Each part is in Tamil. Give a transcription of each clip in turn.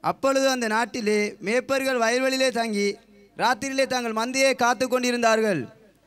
அப்பொழுது அந்த நாட்டிலே மேய்ப்பர்கள் வயல்வெளியிலே தங்கி ராத்திரியிலே தாங்கள் மந்தையை காத்து கொண்டிருந்தார்கள்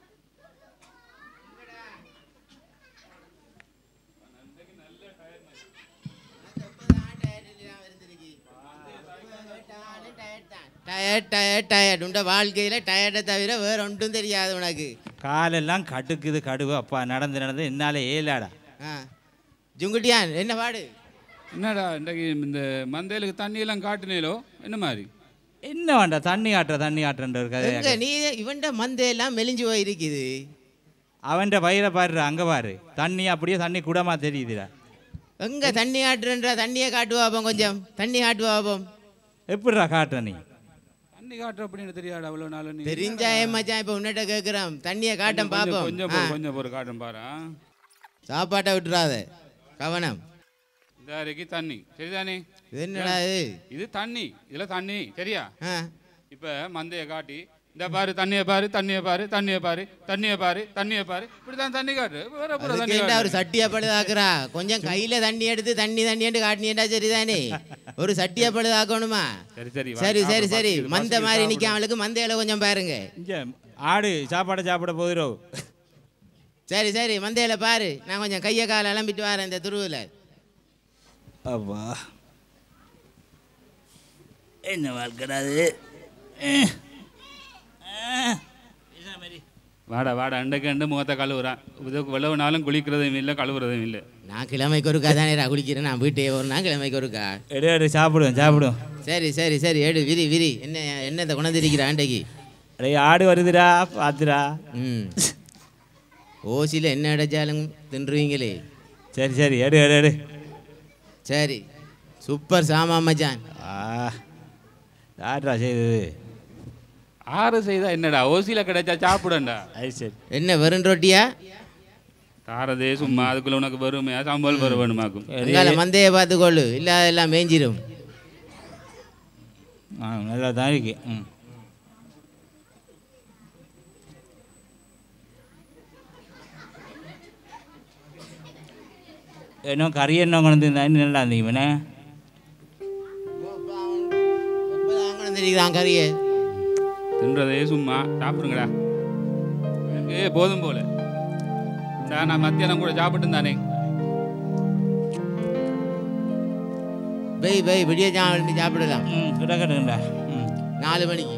டயர்ட் டயர்ட் டயர்ட் உண்ட வாழ்க்கையில் டயர்டை தவிர வேற ஒன்றும் தெரியாது உனக்கு காலெல்லாம் கடுக்குது கடுவு அப்பா நடந்து நடந்து என்னால ஏலாடா ஆ ஜுங்குட்டியான் என்ன பாடு என்னடா இன்றைக்கு இந்த மந்தையிலுக்கு தண்ணியெல்லாம் காட்டினீங்களோ என்ன மாதிரி என்ன வேண்டா தண்ணி காட்டுற தண்ணி காட்டுற ஒரு எங்க கதை நீ இவன்ட மந்தையெல்லாம் மெலிஞ்சு போயிருக்குது அவன்கிட்ட பயிரை பாரு அங்க பாரு தண்ணி அப்படியே தண்ணி குடமா தெரியுதுடா எங்க தண்ணி ஆட்டுறன்ற தண்ணியை காட்டுவா பாப்போம் கொஞ்சம் தண்ணி காட்டுவா பாப்போம் எப்படிடா காட்டுற நீ தண்ணி காட்டுற அப்படின்னு தெரியாடா அவ்வளோ நாள் நீ தெரிஞ்சா ஏன் மச்சான் இப்போ உன்னிட்ட கேட்குறோம் தண்ணியை காட்டம் கொஞ்சம் பார்ப்போம் கொஞ்சம் ஆ, பொறு, கொஞ்சம் பொறு காட்டும் பாரு ஆ. சாப்பாட்டை விட்டுறாத கவனம் இந்த அறைக்கு தண்ணி சரிதானே இது என்னடா இது இது தண்ணி இதில் தண்ணி சரியா ஆ இப்போ மந்தையை காட்டி இந்த பாரு தண்ணியை பாரு தண்ணியை பாரு தண்ணியை பாரு தண்ணியை பாரு தண்ணியை பாரு இப்படி தான் தண்ணி காட்டு வேற அப்புறம் அதுக்கு தண்ணி ஏன்டா ஒரு காட்டு. சட்டியா பழுதாக்குறா கொஞ்சம் கையில தண்ணி எடுத்து தண்ணி தண்ணிட்டு காட்டினேன்டா சரிதானே ஒரு சட்டியா பழுதாக்கணுமா சரி சரி வா, சரி சரி சாப்பிடு, சரி பசிக்குது, மந்த பசிக்குது, மாதிரி சாப்பிடு. நிற்காமலுக்கு மந்தையில கொஞ்சம் பாருங்க இங்க ஆடு சாப்பாடை சாப்பிட போகிறோம் சரி சரி மந்தையில பாரு நான் கொஞ்சம் கையை காலை அலம்பிட்டு வரேன் இந்த துருவில் அப்பா என்ன வாழ்க்கடாது வாடா வாடா அண்டைக்கு அண்டு முகத்தை கழுவுறான் இதுக்கு விளவுனாலும் குளிக்கிறதும் இல்லை கழுவுறதும் இல்லை நான் கிழமைக்கு ஒருக்கா தானே குளிக்கிறேன் நான் வீட்டே ஒரு நாள் கிழமைக்கு ஒருக்கா எடு எடு சாப்பிடுவோம் சாப்பிடுவோம் சரி சரி சரி எடு விரி விரி என்ன என்னத்தை குணந்திருக்கிற ஆண்டைக்கு அடே ஆடு வருதுடா பாத்துடா ம் ஓசியில் என்ன அடைச்சாலும் தின்றுவீங்களே சரி சரி எடு எடு எடு சரி சூப்பர் சாமா மச்சான் ஆ யார்டா செய்தது ஆறு செய்தா என்னடா ஓசியில் கிடைச்சா சாப்பிடண்டா அது சரி என்ன வெறும் ரொட்டியா தாரதே சும்மா அதுக்குள்ள உனக்கு வருமையா சம்பல் வர வேணுமாக்கும் அங்கால மந்தையை பார்த்துக்கொள்ளு இல்லாதெல்லாம் மேய்ஞ்சிரும் ஆ நல்லா தான் இருக்கு ம் இன்னும் கறி என்ன கொண்டு வந்திருந்தா இன்னும் நல்லா இருந்தீங்கண்ணே தெரியுதான் கறியை தின்றதே சும்மா சாப்பிடுங்கடா எனக்கு போதும் போல இந்தா, நான் மத்தியானம் கூட சாப்பிட்டு தானே பை பை விடிய சாப்பிட்டு சாப்பிடலாம் ம் கிடக்கட்டுங்கடா ம் நாலு மணிக்கு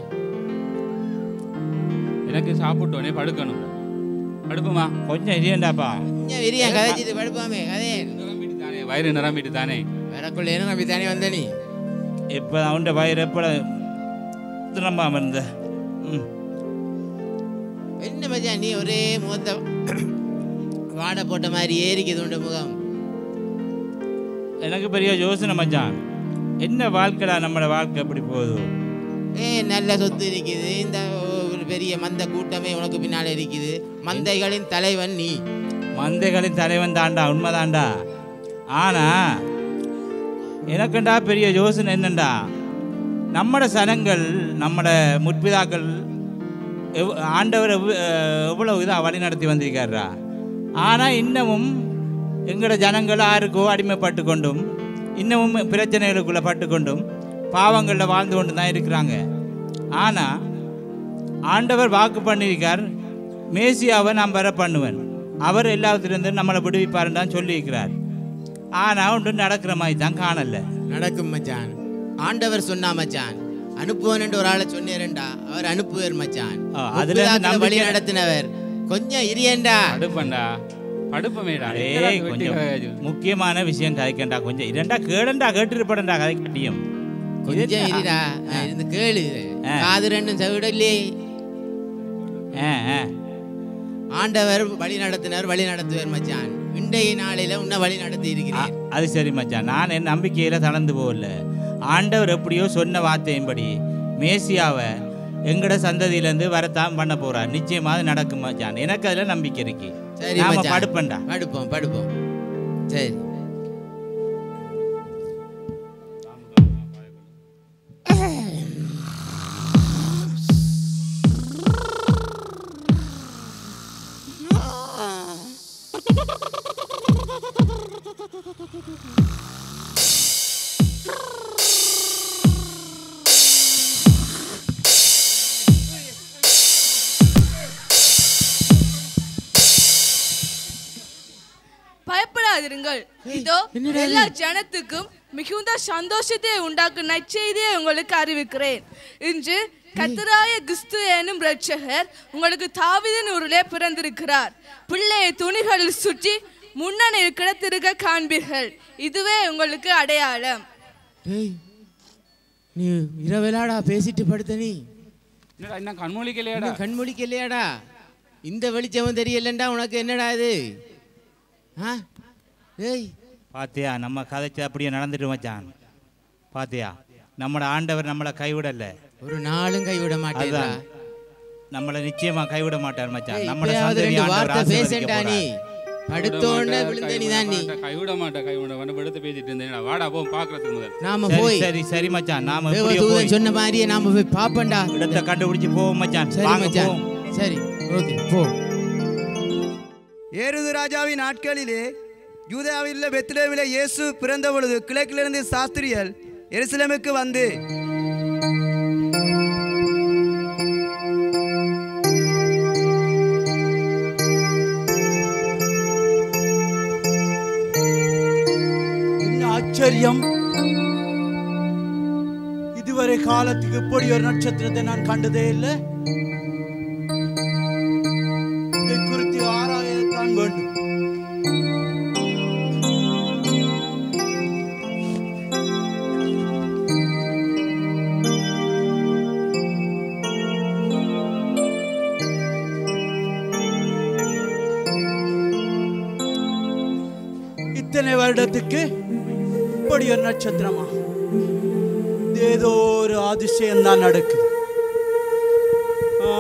எனக்கு சாப்பிட்டோனே படுக்கணும் படுப்புமா கொஞ்சம் இரியண்டாப்பா கொஞ்சம் விரியா கதைச்சிட்டு படுப்பாமே கதையே நிரம்பிட்டு தானே வயிறு நிரம்பிட்டு தானே வரக்குள்ள என்ன நம்பி தானே வந்த நீ இப்போ அவன்கிட்ட வயிறு எப்போ திரும்பாமல் இருந்த ம் என்ன மச்சான் நீ ஒரே முகத்தை வாடை போட்ட மாதிரி ஏறிக்குது உண்ட முகம் எனக்கு பெரிய யோசனை மச்சான் என்ன வாழ்க்கைடா நம்மளோட வாழ்க்கை எப்படி போகுது ஏ நல்ல சொத்து இருக்குது இந்த ஒரு பெரிய மந்த கூட்டமே உனக்கு பின்னால இருக்குது மந்தைகளின் தலைவன் நீ மந்தைகளின் தலைவன் தாண்டா உண்மைதான்டா ஆனா எனக்குண்டா பெரிய யோசனை என்னண்டா நம்மட சனங்கள் நம்மட முற்பிதாக்கள் எவ் ஆண்டவர் எவ் எவ்வளவு இதாக வழி நடத்தி வந்திருக்காருடா ஆனால் இன்னமும் எங்களோட ஜனங்கள் யாருக்கோ அடிமைப்பட்டு கொண்டும் இன்னமும் பிரச்சனைகளுக்குள்ளே பட்டு கொண்டும் பாவங்களில் வாழ்ந்து கொண்டு தான் இருக்கிறாங்க ஆனால் ஆண்டவர் வாக்கு பண்ணியிருக்கார் மேசியாவை நான் வர பண்ணுவேன் அவர் எல்லாத்திலிருந்து நம்மளை விடுவிப்பாருன்னு தான் சொல்லியிருக்கிறார் ஆனால் ஒன்றும் நடக்கிற மாதிரி தான் காணல நடக்கும் மச்சான் ஆண்டவர் சொன்னா மச்சான் அனுப்புவன் ஒரு ஆளை சொன்னேரண்டா அவர் அனுப்புவார் மச்சான் ஆ, அதுல இருந்து முற்புதாக்களை வழி நம்பிக்கை- நடத்தினவர் கொஞ்சம் இரியண்டா படுப்பண்டா படுப்பமேடா ஏய் கொஞ்சம் முக்கியமான விஷயம் கதைக்கண்டா கொஞ்சம் இரண்டா கேடண்டா கேட்டுருப்படண்டா கதை கட்டியும் கொஞ்சம் இருடா நான் இருந்து கேளு ஆ. காது ரெண்டும் செவிடலே ஆ ஆ ஆண்டவர் வழி நடத்தினவர் வழி நடத்துவார் மச்சான் இன்றைய நாளில உன்னை வழி நடத்தி ஆ, இருக்கிறேன் அது சரி மச்சான் நான் என் நம்பிக்கையில் தளர்ந்து போகல ஆண்டவர் எப்படியோ சொன்ன வார்த்தையின்படி மேசியாவை எங்கட சந்ததியிலேருந்து வரத்தான் பண்ண போறார் நிச்சயமா அது நடக்கும் மச்சான் எனக்கு அதில் நம்பிக்கை இருக்கு சரி நாம மச்சான் படுப்பண்டா படுப்போம் படுப்போம் சரி பயப்படாதிருங்கள் இதோ எல்லா ஜனத்துக்கும் மிகுந்த சந்தோஷத்தை உண்டாக்கும் நற்செய்தியை உங்களுக்கு அறிவிக்கிறேன் இன்று கத்தராய கிறிஸ்து எனும் இரட்சகர் உங்களுக்கு தாவிதன் ஊரிலே பிறந்திருக்கிறார் பிள்ளையை துணிகளில் சுற்றி முன்னணியில் கிடத்திருக்க காண்பீர்கள் இதுவே உங்களுக்கு அடையாளம் டேய் நீ இரவலாடா பேசிட்டு படுத்த நீ என்னடா என்ன கண்மொழிக்கலையாடா இன்னும் கண்மூடிக்க இல்லையாடா இந்த வெளிச்சமும் தெரியலண்டா உனக்கு என்னடா இது ஆ ஏய் பாத்தியா நம்ம கதைச்சு அப்படியே நடந்துட்டு மச்சான் பாத்தியா நம்மட ஆண்டவர் நம்மளை கைவிடல ஒரு நாளும் கைவிட மாட்டேடா அதுதான் நம்மளை நிச்சயமா கைவிட மாட்டார் மச்சான் நம்மள இப்பயாவது சந்ததி ரெண்டு ஆண்டவர் வார்த்தை ஆசீர்வதிக்க பேசண்டா நீ போறார். படுத்தோன்னு விழுந்த நீ தான் நீ கைவிட மாட்டேன் கைவிட மாட்டேன் படுத்து பேசிட்டு இருந்தேன் வாடா போ பாக்குறதுக்கு முதல் நாம சரி போய் சரி சரி மச்சான் நாம இப்படியே தேவதூதன் போய் சொன்ன மாதிரியே நாம போய் பாப்பண்டா இடத்தை கண்டுபிடிச்சு போவோம் மச்சான் சரி வாங்க மச்சான் போவோம் சரி ஓகே போ ஏறுது ராஜாவின் நாட்களிலே யூதாவில் உள்ள பெத்லேவிலே இயேசு பிறந்த பொழுது கிழக்கிலிருந்து சாஸ்திரியர் எருசலேமுக்கு வந்து என்ன ஆச்சரியம் இதுவரை காலத்துக்கு இப்படி ஒரு நட்சத்திரத்தை நான் கண்டதே இல்லை இதை குறித்து ஆராயத்தான் வேண்டும் இத்தனை வருடத்துக்கு இப்படி ஒரு நட்சத்திரமா இது ஏதோ ஒரு அதிசயம் தான் நடக்குது ஆ?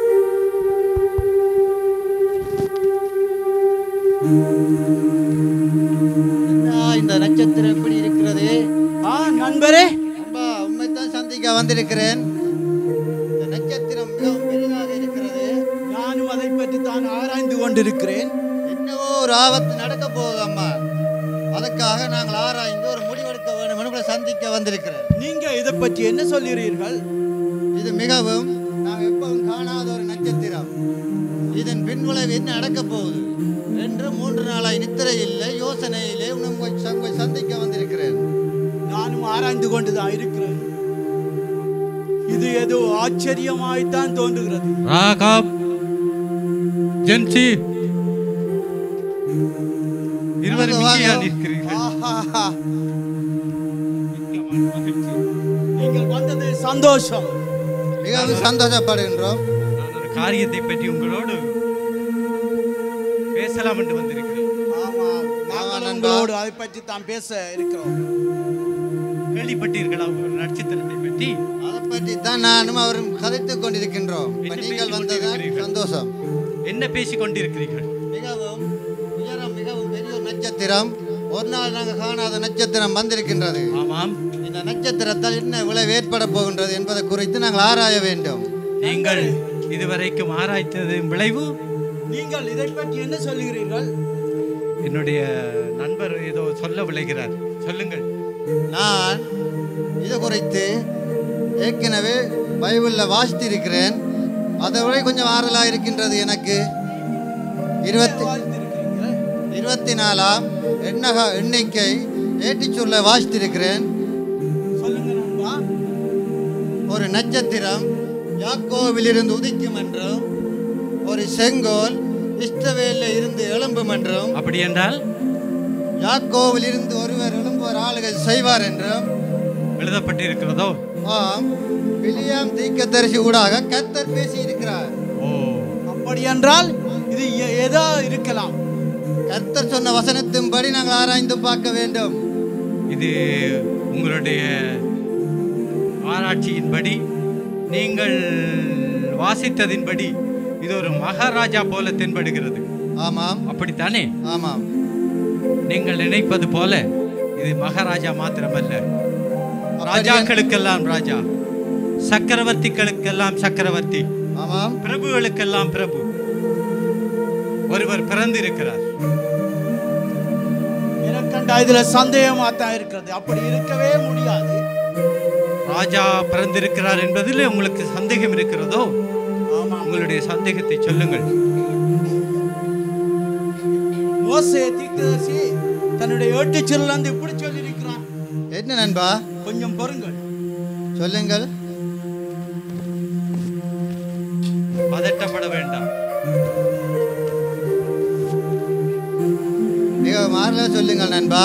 இந்த நட்சத்திரம் எப்படி இருக்கிறது ஆ நண்பரே அம்பா உண்மைத்தான் சந்திக்க வந்திருக்கிறேன் இந்த நட்சத்திரம் மிகவும் பெரிதாக இருக்கிறது நானும் அதை பற்றி தான் ஆராய்ந்து கொண்டிருக்கிறேன் என்னவோ ஒரு ஆபத்து நடக்க போகுது அம்மா அதற்காக நாங்கள் ஆராய்ந்து ஒரு முடிவெடுக்க வேண்டும் என்று உங்களை சந்திக்க வந்திருக்கிறேன் நீங்க இதை பற்றி என்ன சொல்கிறீர்கள் இது மிகவும் நாம் எப்பவும் காணாத ஒரு நட்சத்திரம் இதன் பின்விளைவு என்ன நடக்க போகுது என்று மூன்று நாளாய் நித்திரை இல்லை யோசனையிலே உங்களை உங்களை சந்திக்க வந்திருக்கிறேன் நானும் ஆராய்ந்து கொண்டுதான் இருக்கிறேன் இது ஏதோ ஆச்சரியமாய்த்தான் தோன்றுகிறது ராகாப் ஜென்சி இருவரும் வாங்க, இங்கேயா வாங்க. நிற்கிறீர்கள் ஆஹாஹா. நீங்கள் வந்தது சந்தோஷம் மிகவும் சந்தோஷப்படுகின்றோம் நான் ஒரு காரியத்தை பற்றி உங்களோடு பேசலாம் என்று வந்திருக்கிறேன் ஆமா நாங்கள் நண்பா. உங்களோடு அதை பற்றி தான் பேச இருக்கிறோம் கேள்விப்பட்டீர்களா ஒரு நட்சத்திரத்தை பற்றி அதை பற்றி தான் நானும் அவரும் கதைத்துக் கொண்டிருக்கின்றோம் இப்ப என்ன நீங்கள் பேசிக் வந்ததுதான் கொண்டிருக்கிறீர்கள்? சந்தோஷம் என்ன பேசிக் கொண்டிருக்கிறீர்கள் மிகவும் உயரம் மிகவும் பெரிய ஒரு நட்சத்திரம் ஒரு நாள் நாங்கள் காணாத நட்சத்திரம் வந்திருக்கின்றது ஆமாம் இந்த நட்சத்திரத்தால் என்ன விளைவு ஏற்பட போகின்றது என்பதை குறித்து நாங்கள் ஆராய வேண்டும் நீங்கள் இதுவரைக்கும் ஆராய்த்தது விளைவு நீங்கள் இதை பற்றி என்ன சொல்லுகிறீர்கள் என்னுடைய நண்பர் ஏதோ சொல்ல விளைகிறார் சொல்லுங்கள் நான் இது குறித்து ஏற்கனவே பைபிளில் வாசித்திருக்கிறேன் அதை விட கொஞ்சம் ஆறுதலாக இருக்கின்றது எனக்கு இருபத்தி இருபத்தி நாலாம் எண்ணக எண்ணிக்கை ஏற்றிச் சொல்ல வாசித்திருக்கிறேன் சொல்லுங்க நண்பா ஒரு நட்சத்திரம் யாக்கோவிலிருந்து உதிக்கும் என்றும் ஒரு செங்கோல் இஸ்ரவேலில் இருந்து எழும்பும் என்றும் அப்படி என்றால் யாக்கோவில் இருந்து ஒருவர் எழும்புவர் ஆளுகள் செய்வார் என்றும் எழுதப்பட்டிருக்கிறதோ ஆம் வில்லியம் தீக்கத்தரிசி ஊடாக கத்தர் பேசி இருக்கிறார் ஓ அப்படி என்றால் இது எ- ஏதோ இருக்கலாம் கர்த்தர் சொன்ன வசனத்தின்படி நாங்கள் ஆராய்ந்து பார்க்க வேண்டும் இது உங்களுடைய ஆராய்ச்சியின்படி நீங்கள் வாசித்ததின்படி இது ஒரு மகாராஜா போல தென்படுகிறது ஆமாம் அப்படித்தானே ஆமாம் நீங்கள் நினைப்பது போல இது மகாராஜா மாத்திரமல்ல ராஜாக்களுக்கெல்லாம் ராஜா சக்கரவர்த்திகளுக்கெல்லாம் சக்கரவர்த்தி ஆமாம் பிரபுகளுக்கெல்லாம் பிரபு ஒருவர் பிறந்திருக்கிறார் எனக்கண்டா இதுல சந்தேகமா தான் இருக்கிறது அப்படி இருக்கவே முடியாது ராஜா பிறந்திருக்கிறார் என்பதில் உங்களுக்கு சந்தேகம் இருக்கிறதோ ஆமா உங்களுடைய சந்தேகத்தை சொல்லுங்கள் மோசே தீர்க்கதரிசி தன்னுடைய ஏட்டுச்சிலிருந்து இப்படி சொல்லியிருக்கிறான் என்ன நண்பா கொஞ்சம் பொறுங்கள் சொல்லுங்கள் பதட்டப்பட வேண்டாம் மிக மாறல சொல்லுங்கள் நண்பா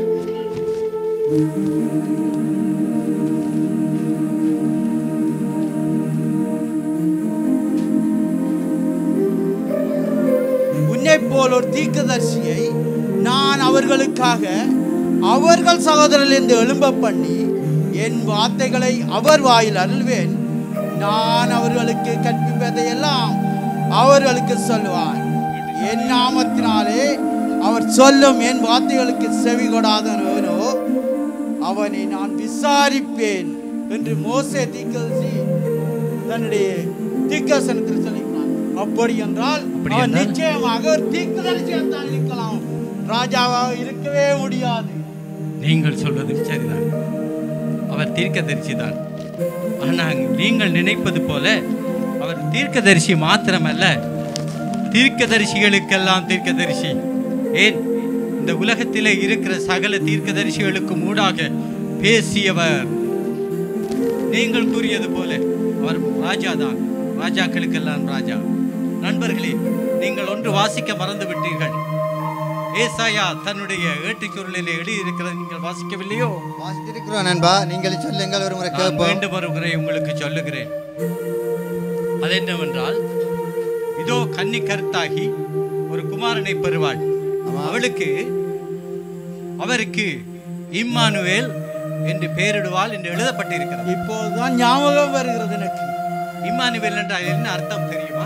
உன்னை போல் ஒரு தீர்க்கதரிசியை நான் அவர்களுக்காக அவர்கள் சகோதரரிலிருந்து எழும்ப பண்ணி என் வார்த்தைகளை அவர் வாயில் அருள்வேன் நான் அவர்களுக்கு கற்பிப்பதை எல்லாம் அவர்களுக்கு சொல்லுவான் என் நாமத்தினாலே அவர் சொல்லும் என் வார்த்தைகளுக்கு செவி கொடாதவனோ அவனை நான் விசாரிப்பேன் என்று மோசே தீர்க்கதரிசி தன்னுடைய தீர்க்கசனத்தில் சொல்லிக்கிறான் அப்படி என்றால் அப்படி அவன் என்றால்? நிச்சயமாக ஒரு தீர்க்கதரிசியாக தான் இருக்கலாம் ராஜாவாக இருக்கவே முடியாது நீங்கள் சொல்வது சரிதான் அவர் தீர்க்கதரிசி தான் ஆனால் நீங்கள் நினைப்பது போல அவர் தீர்க்கதரிசி மாத்திரமல்ல தீர்க்கதரிசிகளுக்கெல்லாம் தீர்க்கதரிசி ஏன் இந்த உலகத்திலே இருக்கிற சகல தீர்க்கதரிசிகளுக்கும் ஊடாக பேசியவர் நீங்கள் கூறியது போல அவர் ராஜா தான் ராஜாக்களுக்கெல்லாம் ராஜா நண்பர்களே நீங்கள் ஒன்று வாசிக்க மறந்து விட்டீர்கள் ஏசாயா தன்னுடைய ஏட்டுச்சுருளிலே எழுதியிருக்கிறது நீங்கள் வாசிக்கவில்லையோ வாசித்திருக்கிறோம் நண்பா நீங்கள் சொல்லுங்கள் ஒரு முறை நான் கேட்போம் மீண்டும் ஒரு முறை உங்களுக்கு சொல்லுகிறேன் அது என்னவென்றால் இதோ கன்னி கருத்தாகி ஒரு குமாரனை பெறுவாள் அவளுக்கு அவருக்கு இம்மானுவேல் என்று பெயரிடுவாள் என்று எழுதப்பட்டிருக்கிறது இப்போதுதான் ஞாபகம் வருகிறது எனக்கு இம்மானுவேல் என்றால் என்ன அர்த்தம் தெரியுமா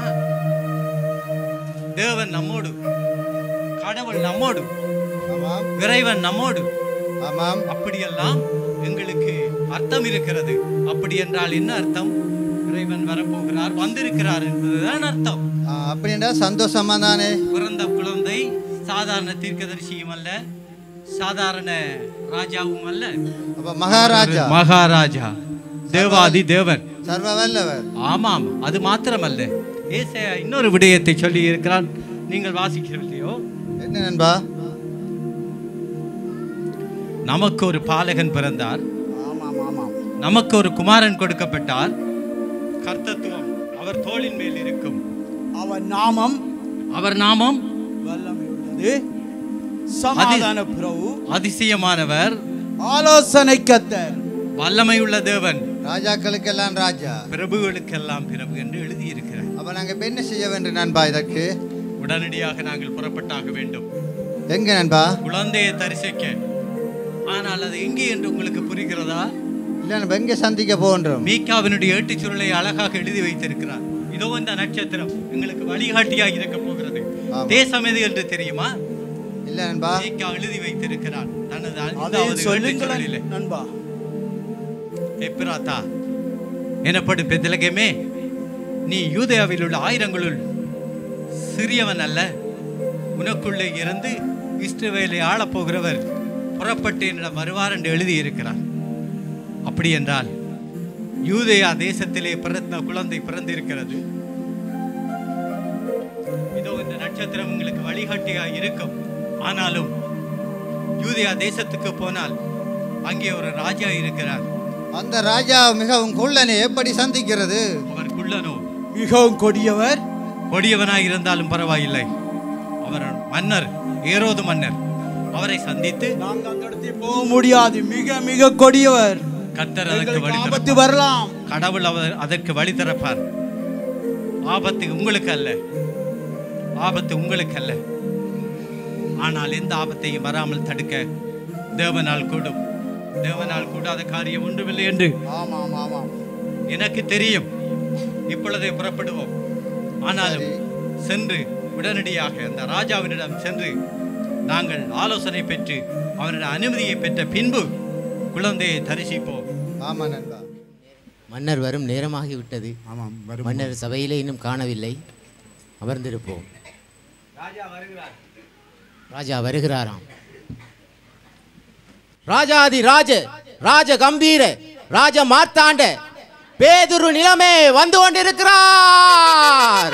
தேவன் நம்மோடு கடவுள் நம்மோடு ஆமாம் இறைவன் நம்மோடு ஆமாம் அப்படியெல்லாம் எங்களுக்கு அர்த்தம் இருக்கிறது அப்படி என்றால் என்ன அர்த்தம் இறைவன் வரப்போகிறார் வந்திருக்கிறார் என்பதுதான் அர்த்தம் ஆ, அப்படி என்றால் சந்தோஷமா தானே பிறந்த குழந்தை சாதாரண தீர்க்கதரிசியும் அல்ல சாதாரண ராஜாவும் அல்ல அப்ப மகாராஜா மகாராஜா தேவாதி தேவன் சர்வ வல்லவர் ஆமாம் அது மாத்திரமல்ல ஏசாயா இன்னொரு விடயத்தை சொல்லி இருக்கிறான் நீங்கள் வாசிக்கவில்லையோ என்ன நண்பா நமக்கு ஒரு பாலகன் பிறந்தார் ஆமாம் ஆமாம் நமக்கு ஒரு குமாரன் கொடுக்கப்பட்டார் கர்த்தத்துவம் அவர் தோளின் மேல் இருக்கும் அவன் நாமம் அவர் நாமம் வல்லமை உள்ளது சமாதான பிரபு அதிசயமானவர் ஆலோசனை கத்தர் வல்லமையுள்ள தேவன் ராஜாக்களுக்கெல்லாம் ராஜா பிரபுகளுக்கெல்லாம் பிரபு என்று எழுதியிருக்கிறார் அப்ப நாங்க இப்ப என்ன செய்ய வேண்டும் நண்பா இதற்கு உடனடியாக நாங்கள் புறப்பட்டாக வேண்டும் எங்க நண்பா குழந்தையை தரிசிக்க ஆனால் அது எங்கே என்று உங்களுக்கு புரிகிறதா இல்ல நம்ம எங்க சந்திக்க போன்றோம் மீகாவினுடைய ஏட்டுச் சுருளை அழகாக எழுதி வைத்திருக்கிறார் இதோ இந்த நட்சத்திரம் எங்களுக்கு வழிகாட்டியாக இருக்க போகிறது ஆமா. தேசம் எது என்று தெரியுமா இல்ல நண்பா மீகா எழுதி வைத்திருக்கிறார் தனது அதை ஐந்தாவது ஏட்டுச் சொல்லுங்களேன் சுருளிலே. நண்பா எப்பிராத்தா எனப்படும் பெத்தலகமே நீ யூதேயாவில் உள்ள ஆயிரங்களுள் சிறியவன் அல்ல உனக்குள்ளே இருந்து இஸ்ரவேலை ஆளப் போகிறவர் புறப்பட்டு என்னிடம் வருவார் என்று எழுதியிருக்கிறார் அப்படி என்றால் யூதேயா தேசத்திலே பிறந்த குழந்தை பிறந்திருக்கிறது இதோ இந்த நட்சத்திரம் உங்களுக்கு வழிகாட்டியாக இருக்கும் ஆனாலும் யூதேயா தேசத்துக்கு போனால் அங்கே ஒரு ராஜா இருக்கிறார் அந்த ராஜா மிகவும் குள்ளனை எப்படி சந்திக்கிறது அவர் குள்ளனோ மிகவும் கொடியவர் கொடியவனாய் இருந்தாலும் பரவாயில்லை அவர் மன்னர் ஏரோது மன்னர் அவரை சந்தித்து நாங்கள் அந்த இடத்தில் போக முடியாது மிக மிக கொடியவர் கர்த்தர் அதற்கு எங்களுக்கு வழி ஆபத்து திறப்பார். வரலாம் கடவுள் அவர் அதற்கு வழி திறப்பார் ஆபத்து உங்களுக்கு அல்ல ஆபத்து உங்களுக்கு அல்ல ஆனால் எந்த ஆபத்தையும் வராமல் தடுக்க தேவனால் கூடும் தேவனால் கூடாத காரியம் ஒன்றுமில்லை என்று ஆமாம் ஆமாம் எனக்கு தெரியும் இப்பொழுதே புறப்படுவோம் ஆனாலும் சென்று உடனடியாக அந்த ராஜாவினிடம் சென்று நாங்கள் ஆலோசனை பெற்று அவனிடம் அனுமதியை பெற்ற பின்பு குழந்தையை தரிசிப்போம் ஆமா நண்பா மன்னர் வரும் நேரமாகிவிட்டது மன்னர் சபையிலே இன்னும் காணவில்லை அமர்ந்திருப்போம் ராஜா வருகிறாராம் ராஜாதி ராஜ ராஜ கம்பீர ராஜ மார்த்தாண்ட பேதுரு நிலமே வந்து கொண்டிருக்கிறார்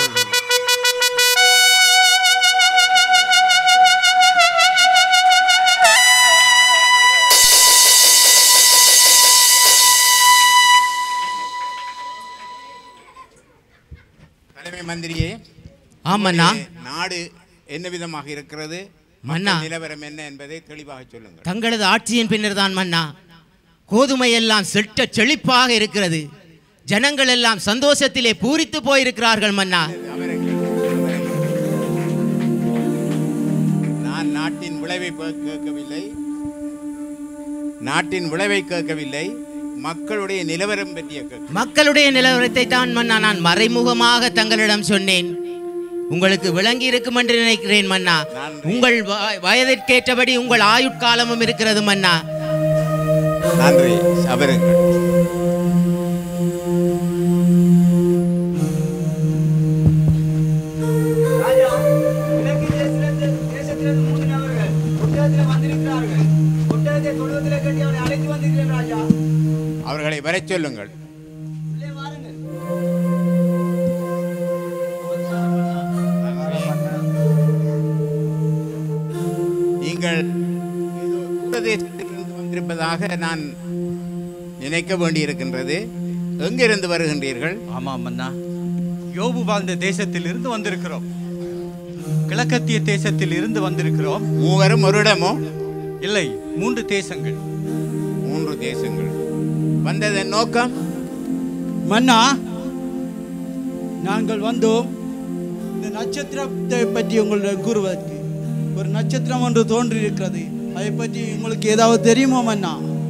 ஆமண்ணா நாடு என்ன விதமாக இருக்கிறது மன்னா. மக்கள் நிலவரம் என்ன என்பதை தெளிவாக சொல்லுங்கள் தங்களது ஆட்சியின் பின்னர் தான் மன்னா கோதுமை எல்லாம் செட்ட செழிப்பாக இருக்கிறது ஜனங்கள் எல்லாம் சந்தோஷத்திலே பூரித்து போயிருக்கிறார்கள் மன்னா நான் நாட்டின் விளைவை பே- கேட்கவில்லை நாட்டின் விளைவை கேட்கவில்லை மக்களுடைய நிலவரம் பற்றிய கேட்க மக்களுடைய நிலவரத்தை தான் மன்னா நான் மறைமுகமாக தங்களிடம் சொன்னேன் உங்களுக்கு விளங்கி இருக்கும் என்று நினைக்கிறேன் மன்னா உங்கள் வ- வயதிற்கேற்றபடி உங்கள் ஆயுட்காலமும் இருக்கிறது மன்னா நன்றி அவருங்கள் ராஜா கிழக்கு தேசத்திலிருந்து தேசத்திலிருந்து மூன்று நபர்கள் ஒட்டகத்தில் வந்திருக்கிறார்கள் ஒட்டகத்தை தொழுவத்தில் கட்டி அவரை அழைத்து வந்திருக்கிறேன் ராஜா அவர்களை வரச் சொல்லுங்கள் உள்ளே வாருங்கள் நீங்கள் ஏதோ தூரதேசத்திலிருந்து வந்திருப்பதாக நான் நினைக்க வேண்டியிருக்கின்றது எங்கிருந்து வருகின்றீர்கள் ஆமாம் அண்ணா யோபு வாழ்ந்த தேசத்தில் இருந்து வந்திருக்கிறோம் கிழக்கத்திய தேசத்தில் இருந்து வந்திருக்கிறோம் மூவரும் ஒரு இடமோ இல்லை மூன்று தேசங்கள் மூன்று தேசங்கள் வந்ததன் நோக்கம் மன்னா நாங்கள் வந்தோம் இந்த நட்சத்திரத்தை பற்றி உங்களிடம் கூறுவதற்கு ஒரு நட்சத்திரம் ஒன்று தோன்றியிருக்கிறது அதை பற்றி உங்களுக்கு ஏதாவது தெரியுமா மன்னா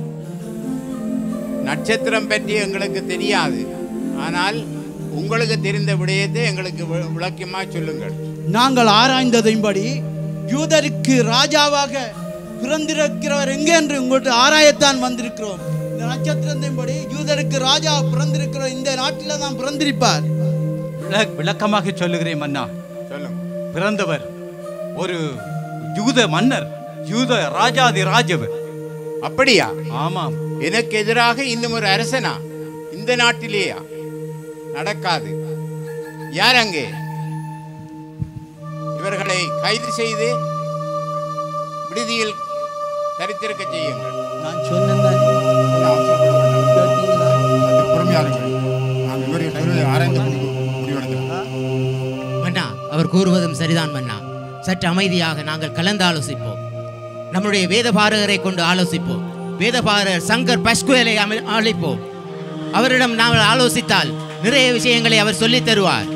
நட்சத்திரம் பற்றி எங்களுக்கு தெரியாது ஆனால் உங்களுக்கு தெரிந்த விடயத்தை எங்களுக்கு வி- விளக்கமா சொல்லுங்கள் நாங்கள் ஆராய்ந்ததின்படி யூதருக்கு ராஜாவாக பிறந்திருக்கிறவர் எங்கே என்று உங்கள்கிட்ட ஆராயத்தான் வந்திருக்கிறோம் இந்த நட்சத்திரத்தின்படி யூதருக்கு ராஜா பிறந்திருக்கிற இந்த நாட்டில் தான் பிறந்திருப்பார் விள- விளக்கமாக சொல்லுகிறேன் மன்னா சொல்லுங்க பிறந்தவர் ஒரு யூத மன்னர் யூத ராஜாதி ராஜவர் அப்படியா ஆமாம் எனக்கு எதிராக இன்னும் ஒரு அரசனா இந்த நாட்டிலேயா நடக்காது யார் அங்கே இவர்களை கைது செய்து விடுதியில் தரித்திருக்க செய்யுங்கள் நான் சொன்னேன் மன்னா அவர் கூறுவதும் சரிதான் மன்னா சற்று அமைதியாக நாங்கள் கலந்து ஆலோசிப்போம் நம்முடைய வேதபாரகரை கொண்டு ஆலோசிப்போம் வேதபாரகர் சங்கர் பஸ்குவேலை அம- அழைப்போம் அவரிடம் நாங்கள் ஆலோசித்தால் நிறைய விஷயங்களை அவர் சொல்லித் தருவார்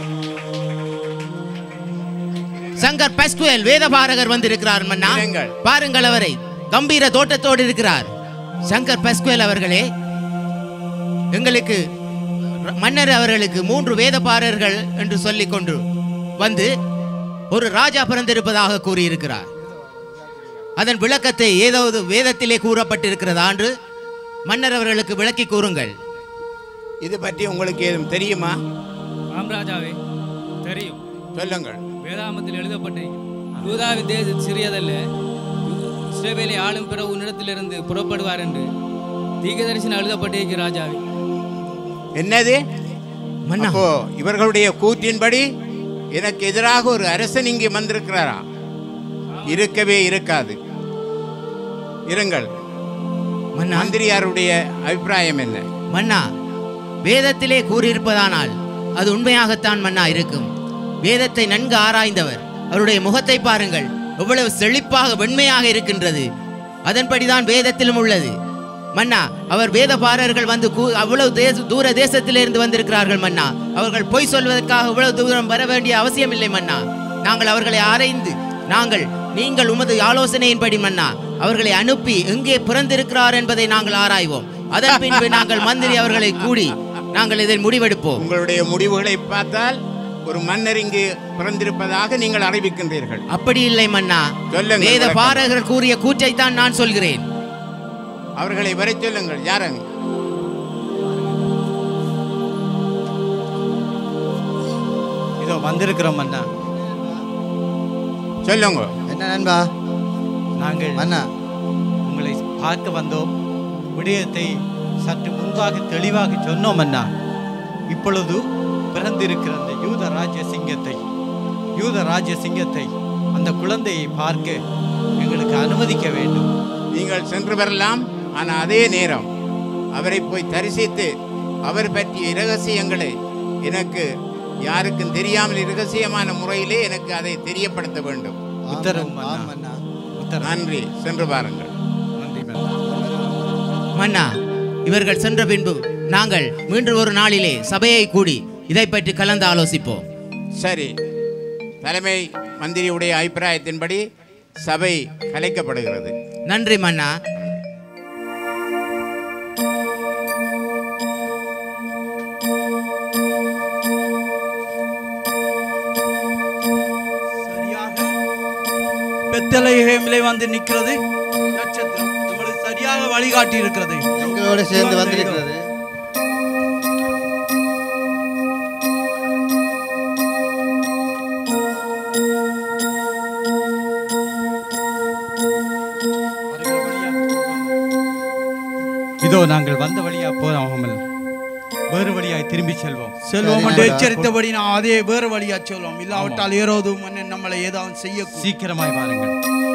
சங்கர் பஸ்குவேல் வேதபாரகர் வந்திருக்கிறார் மன்னா இருங்கள். பாருங்கள் அவரை கம்பீர தோட்டத்தோடு இருக்கிறார் சங்கர் பஸ்குவேல் அவர்களே எங்களுக்கு மன்னர் அவர்களுக்கு மூன்று வேதபாரர்கள் என்று சொல்லிக் கொண்டு வந்து ஒரு ராஜா பிறந்திருப்பதாக கூறியிருக்கிறார் அதன் விளக்கத்தை ஏதாவது வேதத்திலே கூறப்பட்டிருக்கிறதா என்று மன்னர் அவர்களுக்கு விளக்கி கூறுங்கள் இது பற்றி உங்களுக்கு ஏதும் தெரியுமா ஆம் ராஜாவே தெரியும் சொல்லுங்கள் வேதாமத்தில் எழுதப்பட்டிருக்கிறது யூதாவி தேச சிறியதல்ல இஸ்ரவேலை ஆளும் பிற உன்னிடத்திலிருந்து புறப்படுவார் என்று தீர்க்கதரிசனம் எழுதப்பட்டிருக்கிறது ராஜாவே என்னது மன்னா அப்போ இவர்களுடைய கூற்றின்படி எனக்கு எதிராக ஒரு அரசன் இங்கே வந்திருக்கிறாரா இருக்கவே இருக்காது இருங்கள் மன்னா மந்திரியாருடைய அபிப்பிராயம் என்ன மன்னா வேதத்திலே கூறியிருப்பதானால் அது உண்மையாகத்தான் மன்னா இருக்கும் வேதத்தை நன்கு ஆராய்ந்தவர் அவருடைய முகத்தை பாருங்கள் எவ்வளவு செழிப்பாக வெண்மையாக இருக்கின்றது அதன்படிதான் வேதத்திலும் உள்ளது மன்னா அவர் வேதபாரர்கள் வந்து கூ- அவ்வளவு தேச தூர தேசத்திலிருந்து வந்திருக்கிறார்கள் மன்னா அவர்கள் பொய் சொல்வதற்காக இவ்வளவு தூரம் வர வேண்டிய அவசியமில்லை மன்னா நாங்கள் அவர்களை ஆராய்ந்து நாங்கள் நீங்கள் உமது ஆலோசனையின்படி மன்னா அவர்களை அனுப்பி எங்கே பிறந்திருக்கிறார் என்பதை நாங்கள் ஆராய்வோம் அதன் பின்பு நாங்கள் மந்திரி அவர்களை கூடி நாங்கள் இதை முடிவெடுப்போம் உங்களுடைய முடிவுகளை பார்த்தால் ஒரு மன்னர் இங்கு பிறந்திருப்பதாக நீங்கள் அறிவிக்கின்றீர்கள் அப்படி இல்லை மன்னா சொல்லுங்கள் வேத விளக்கம். பாரகர் கூறிய கூற்றைத்தான் நான் சொல்கிறேன் அவர்களை வரை சொல்லுங்கள் யாரங்க இதோ வந்திருக்கிறோம் அண்ணா சொல்லுங்க என்ன நண்பா நாங்கள் மன்னா உங்களை பார்க்க வந்தோம் விடயத்தை சற்று முன்பாக தெளிவாக சொன்னோம் அண்ணா இப்பொழுது பிறந்திருக்கிற அந்த யூத ராஜ்ய சிங்கத்தை யூத ராஜ்ய சிங்கத்தை அந்த குழந்தையை பார்க்க எங்களுக்கு அனுமதிக்க வேண்டும் நீங்கள் சென்று வரலாம் ஆனால் அதே நேரம் அவரை போய் தரிசித்து அவர் பற்றிய இரகசியங்களை எனக்கு யாருக்கும் தெரியாமல் இரகசியமான முறையிலே எனக்கு அதை தெரியப்படுத்த வேண்டும் உத்தரவு ஆம் மன்னா மன்னா நன்றி சென்று பாருங்கள் நன்றி மன்னா மன்னா இவர்கள் சென்ற பின்பு நாங்கள் மீண்டும் ஒரு நாளிலே சபையை கூடி இதை பற்றி கலந்து ஆலோசிப்போம் சரி தலைமை மந்திரியுடைய அபிப்பிராயத்தின்படி சபை கலைக்கப்படுகிறது நன்றி மன்னா சரியாக பெத்தலைஹேமிலே வந்து நிற்கிறது நட்சத்திரம் நம்மளுக்கு சரியாக வழிகாட்டி இருக்கிறது எங்களோட சேர்ந்து வந்திருக்கிறது இதோ நாங்கள் வந்த வழியா போகாமல் வேறு வழியாய் திரும்பி செல்வோம் செல்வம் சரி, என்று மன்னா. எச்சரித்தபடி நான் அதே வேறு வழியா சொல்லுவோம் இல்லாவிட்டால் ஏறோது மன்னன் நம்மளை ஏதாவது செய்ய சீக்கிரமாய் வாருங்கள்